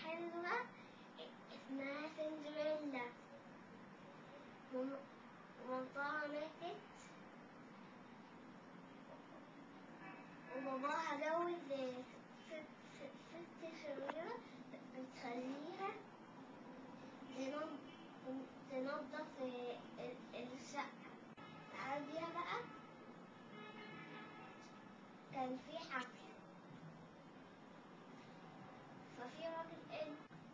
حلوة اسمها سندريلا وم- ومامتها ماتت وباباها جوز ست ست ست شريرة بتخليها تنظ- تنظف ال- الشقة بعديها بقى كان في حفلة ففي راجل قال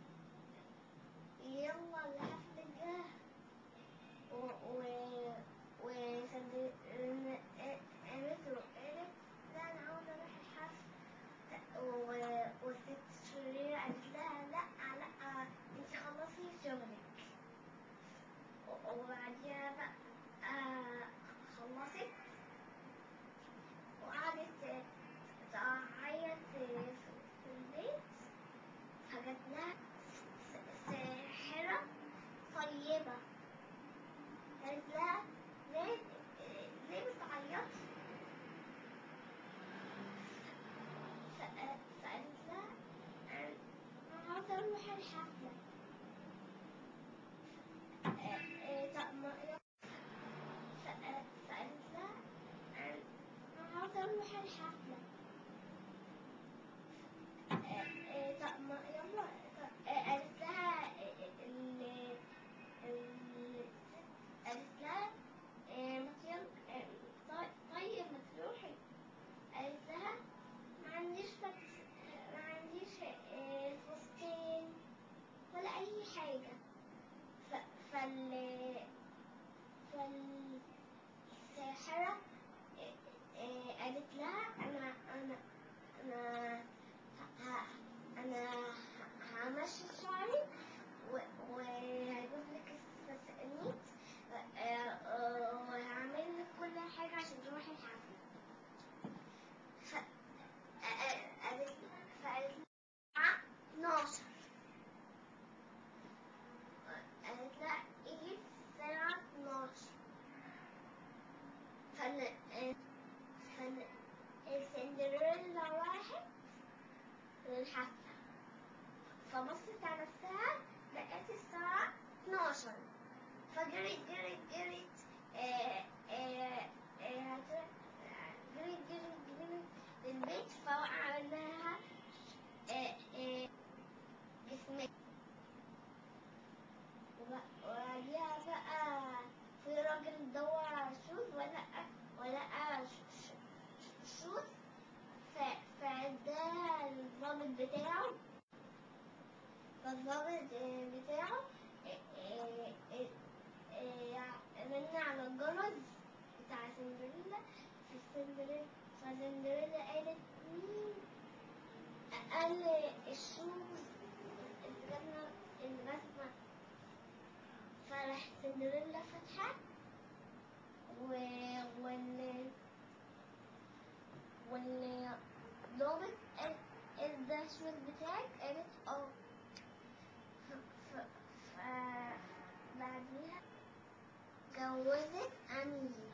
يلا الحفلة جه و و وسند قالت له قالت لا أنا عاوزة أروح الحفلة و- والست شريرة قالت لها لا لا انتي خلصي شغلك و- وبعديها بقى آه، خلصت وقعدت تعيط في في البيت فجت لها س- ساحرة طيبة قالت لها ليه ليه بتعيطي؟ ف- فقالت لها أنا عاوزة أروح الحفلة آه، آه، طب ما ف- فقالت لها أنا عاوزة أروح الحفلة آه، آه، طب ما يلا طب- آه، قالت لها آه، ال- ال- قالت لها آه، ما يلا آه، طي- طيب ما تروحي قالت لها ما عنديش فت- ما عنديش آه، فستان ولا أي حاجة ف- فال فالساحرة آه، آه، قالت لها أنا أنا أنا ه- أنا ه- همشي شعري و- وهجيب لك السنيت وهعمل لك كل حاجة عشان تروحي الحفلة ف- آه، قالت فقالت لها 12 قالت لها اجي الساعة 12 فن فن سندريلا راحت للحفلة فبصت على الساعة لقيت الساعة 12 فجريت جريت جريت آه، آه، آه، هت- جريت جريت جريت للبيت فوقع منها آه، آه، جسمها وب- وبعديها بقى في راجل دور على شوز ولقى ولقى ش- ش- شوز ف- فاداها الضابط بتاعه فالضابط آه، بتاعه آه، آه، آه، آه، رن على الجرس بتاع سندريلا في سندريلا فسندريلا قالت مين قال الشوز الجنة الرسمة فراح سندريلا فاتحة و... وال والضابط قال قال ده الشوز بتاعك قالت اه ف... ف... ف... بعديها جوزت أمي